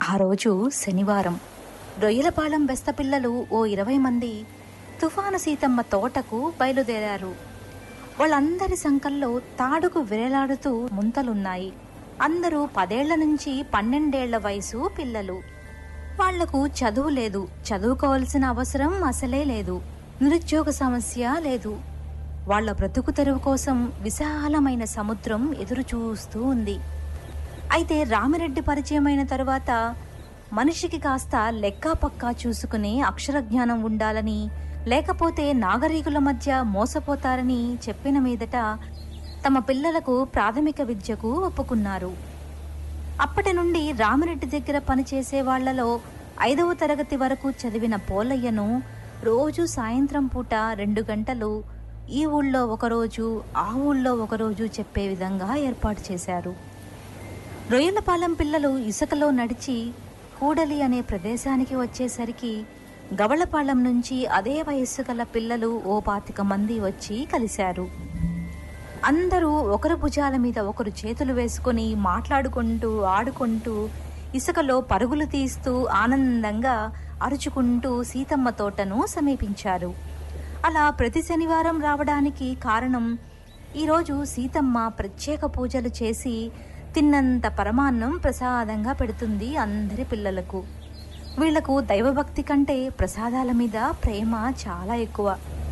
ఆ రోజు శనివారం రొయ్యలపాలెం బెస్తపిల్లలు ఓ ఇరవై మంది తుఫాను సీతమ్మ తోటకు బయలుదేరారు వాళ్ళందరి సంకల్లో తాడుకు విరలాడుతూ ముంతలున్నాయి అందరూ పదేళ్ల నుంచి పన్నెండేళ్ల వయసు పిల్లలు వాళ్లకు చదువు లేదు చదువుకోవాల్సిన అవసరం అసలే లేదు నిరుద్యోగ సమస్య లేదు వాళ్ళ బ్రతుకు తెరువు కోసం విశాలమైన సముద్రం ఎదురు చూస్తూ ఉంది అయితే రామిరెడ్డి పరిచయమైన తరువాత మనిషికి కాస్త లెక్కా పక్కా చూసుకునే అక్షర జ్ఞానం ఉండాలని లేకపోతే నాగరికుల మధ్య మోసపోతారని చెప్పిన మీదట తమ పిల్లలకు ప్రాథమిక విద్యకు ఒప్పుకున్నారు అప్పటి నుండి రామిరెడ్డి దగ్గర పనిచేసే వాళ్లలో ఐదవ తరగతి వరకు చదివిన పోలయ్యను రోజు సాయంత్రం పూట రెండు గంటలు ఈ ఊళ్ళో ఒకరోజు ఆ ఊళ్ళో ఒకరోజు చెప్పే విధంగా ఏర్పాటు చేశారు రొయ్యలపాలెం పిల్లలు ఇసుకలో నడిచి కూడలి అనే ప్రదేశానికి వచ్చేసరికి గవళపాలెం నుంచి అదే వయస్సు గల పిల్లలు ఓ పాతిక మంది వచ్చి కలిశారు అందరూ ఒకరు భుజాల మీద ఒకరు చేతులు వేసుకొని మాట్లాడుకుంటూ ఆడుకుంటూ ఇసుకలో పరుగులు తీస్తూ ఆనందంగా అరుచుకుంటూ సీతమ్మ తోటను సమీపించారు అలా ప్రతి శనివారం రావడానికి కారణం ఈరోజు సీతమ్మ ప్రత్యేక పూజలు చేసి తిన్నంత పరమాన్నం ప్రసాదంగా పెడుతుంది అందరి పిల్లలకు వీళ్లకు దైవభక్తి కంటే ప్రసాదాల మీద ప్రేమ చాలా ఎక్కువ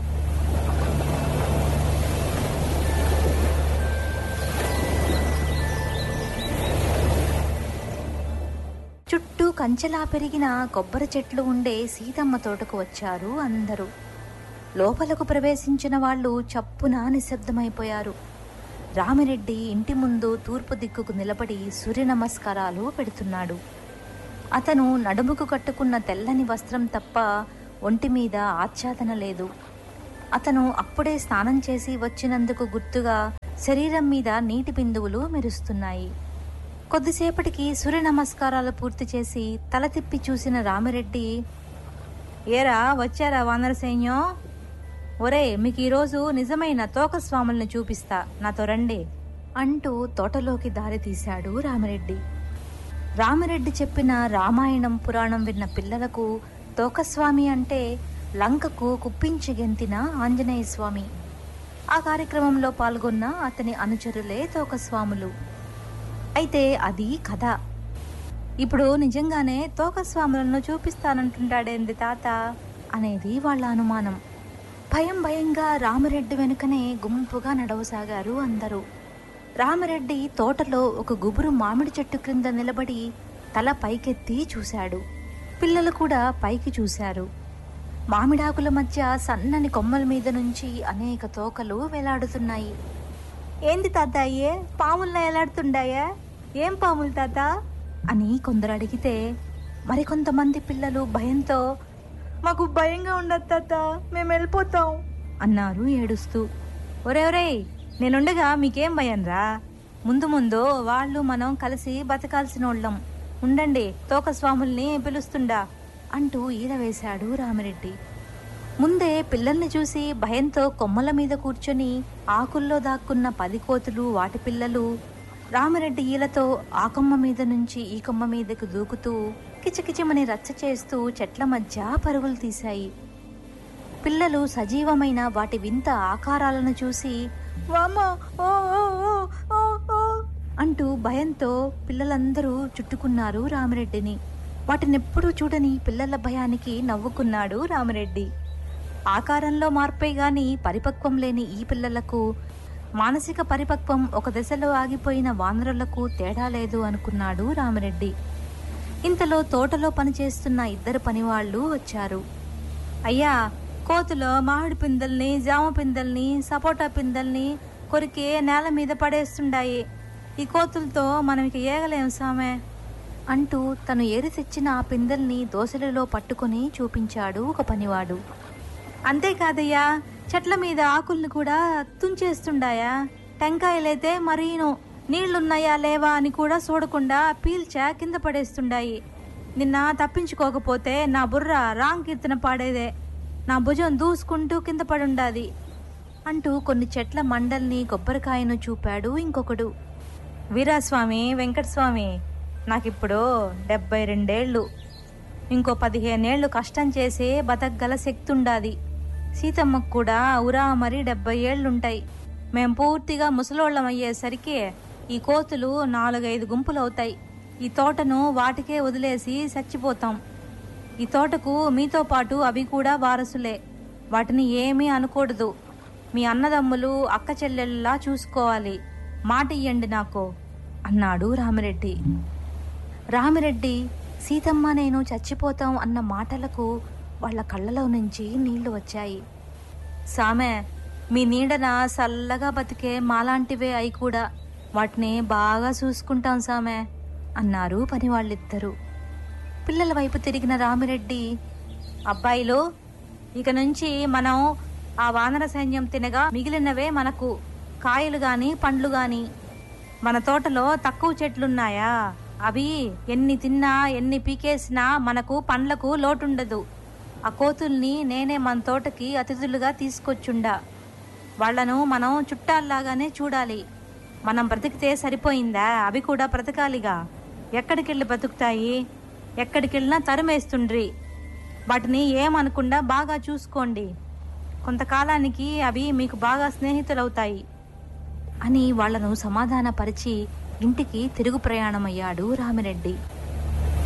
చుట్టూ కంచెలా పెరిగిన కొబ్బరి చెట్లు ఉండే సీతమ్మ తోటకు వచ్చారు అందరూ లోపలకు ప్రవేశించిన వాళ్ళు చప్పున నిశ్శబ్దమైపోయారు రామిరెడ్డి ఇంటి ముందు తూర్పు దిక్కుకు నిలబడి సూర్య నమస్కారాలు పెడుతున్నాడు అతను నడుముకు కట్టుకున్న తెల్లని వస్త్రం తప్ప ఒంటి మీద ఆచ్ఛాదన లేదు అతను అప్పుడే స్నానం చేసి వచ్చినందుకు గుర్తుగా శరీరం మీద నీటి బిందువులు మెరుస్తున్నాయి కొద్దిసేపటికి సూర్య నమస్కారాలు పూర్తి చేసి తల తిప్పి చూసిన రామిరెడ్డి ఏరా వచ్చారా వానర సైన్యం ఒరే మీకు ఈరోజు నిజమైన తోకస్వాముల్ని చూపిస్తా నాతో రండి అంటూ తోటలోకి దారి తీశాడు రామిరెడ్డి రామిరెడ్డి చెప్పిన రామాయణం పురాణం విన్న పిల్లలకు తోకస్వామి అంటే లంకకు కుప్పించి గెంతిన ఆంజనేయ స్వామి ఆ కార్యక్రమంలో పాల్గొన్న అతని అనుచరులే తోకస్వాములు అయితే అది కథ ఇప్పుడు నిజంగానే తోకస్వాములను చూపిస్తానంటుంటాడేంది తాత అనేది వాళ్ళ అనుమానం భయం భయంగా రామిరెడ్డి వెనుకనే గుంపుగా నడవసాగారు అందరూ రామిరెడ్డి తోటలో ఒక గుబురు మామిడి చెట్టు క్రింద నిలబడి తల పైకెత్తి చూశాడు పిల్లలు కూడా పైకి చూశారు మామిడాకుల మధ్య సన్నని కొమ్మల మీద నుంచి అనేక తోకలు వేలాడుతున్నాయి ఏంది తాత అయ్యే పాముల్లా ఎలాడుతుండాయా ఏం పాములు తాత అని కొందరు అడిగితే మరికొంతమంది పిల్లలు భయంతో మాకు భయంగా ఉండదు తాత మేము వెళ్ళిపోతాం అన్నారు ఏడుస్తూ ఒరే ఒరే నేనుండగా మీకేం భయం రా ముందు ముందు వాళ్ళు మనం కలిసి బతకాల్సిన వాళ్ళం ఉండండి తోకస్వాముల్ని పిలుస్తుండా అంటూ ఈల వేశాడు రామిరెడ్డి ముందే పిల్లల్ని చూసి భయంతో కొమ్మల మీద కూర్చొని ఆకుల్లో దాక్కున్న పది కోతులు వాటి పిల్లలు రామిరెడ్డి ఈలతో ఆ కొమ్మ మీద నుంచి ఈ కొమ్మ మీదకు దూకుతూ కిచకిచమని రచ్చ చేస్తూ చెట్ల మధ్య పరుగులు తీశాయి పిల్లలు సజీవమైన వాటి వింత ఆకారాలను చూసి వామ్మో, ఓ, ఓ, ఓ, ఓ, ఓ అంటూ భయంతో పిల్లలందరూ చుట్టుకున్నారు రామిరెడ్డిని వాటినెప్పుడూ చూడని పిల్లల భయానికి నవ్వుకున్నాడు రామిరెడ్డి ఆకారంలో మార్పే గాని పరిపక్వం లేని ఈ పిల్లలకు మానసిక పరిపక్వం ఒక దశలో ఆగిపోయిన వానరులకు తేడా లేదు అనుకున్నాడు రామిరెడ్డి ఇంతలో తోటలో పనిచేస్తున్న ఇద్దరు పనివాళ్లు వచ్చారు అయ్యా కోతులో మామిడి పిందల్ని జామ పిందల్ని సపోటా పిందల్ని కొరికి నేల మీద పడేస్తుండాయి ఈ కోతులతో మనం ఇక ఏగలేం సామె అంటూ తను ఏరి తెచ్చిన ఆ పిందల్ని దోసెలలో పట్టుకొని చూపించాడు ఒక పనివాడు అంతేకాదయ్యా చెట్ల మీద ఆకుల్ని కూడా తుంచేస్తుండాయా టెంకాయలైతే మరీను నీళ్లున్నాయా లేవా అని కూడా చూడకుండా పీల్చా కింద పడేస్తుండాయి నిన్న తప్పించుకోకపోతే నా బుర్ర రాంగ్ కీర్తన పాడేదే నా భుజం దూసుకుంటూ కింద పడుండాది అంటూ కొన్ని చెట్ల మండల్ని కొబ్బరికాయను చూపాడు ఇంకొకడు వీరాస్వామి వెంకటస్వామి నాకిప్పుడు డెబ్బై రెండేళ్ళు ఇంకో పదిహేనేళ్ళు కష్టం చేసే బతకగల శక్తి ఉండాది సీతమ్మకు కూడా ఉరా మరి డెబ్బై ఏళ్ళుంటాయి మేం పూర్తిగా ముసలోళ్ళం అయ్యేసరికి ఈ కోతులు నాలుగైదు గుంపులు అవుతాయి ఈ తోటను వాటికే వదిలేసి చచ్చిపోతాం ఈ తోటకు మీతో పాటు అవి కూడా వారసులే వాటిని ఏమీ అనకూడదు మీ అన్నదమ్ములు అక్క చెల్లెళ్ళలా చూసుకోవాలి మాట ఇయ్యండి నాకు అన్నాడు రామిరెడ్డి రామిరెడ్డి సీతమ్మ నేను చచ్చిపోతాం అన్న మాటలకు వాళ్ళ కళ్ళలో నుంచి నీళ్లు వచ్చాయి సామె మీ నీడన సల్లగా బతికే మాలాంటివే అయి కూడా వాటిని బాగా చూసుకుంటాం సామె అన్నారు పని వాళ్ళిద్దరూ పిల్లల వైపు తిరిగిన రామిరెడ్డి అబ్బాయిలు ఇక నుంచి మనం ఆ వానర సైన్యం తినగా మిగిలినవే మనకు కాయలు గాని పండ్లు గాని మన తోటలో తక్కువ చెట్లున్నాయా అవి ఎన్ని తిన్నా ఎన్ని పీకేసినా మనకు పండ్లకు లోటుండదు ఆ కోతుల్ని నేనే మన తోటకి అతిథులుగా తీసుకొచ్చుండా వాళ్లను మనం చుట్టాల్లాగానే చూడాలి మనం బ్రతికితే సరిపోయిందా అవి కూడా బ్రతకాలిగా ఎక్కడికెళ్ళి బ్రతుకుతాయి ఎక్కడికెళ్ళినా తరుమేస్తుండ్రి వాటిని ఏమనకుండా బాగా చూసుకోండి కొంతకాలానికి అవి మీకు బాగా స్నేహితులవుతాయి అని వాళ్లను సమాధానపరిచి ఇంటికి తిరుగు ప్రయాణమయ్యాడు రామిరెడ్డి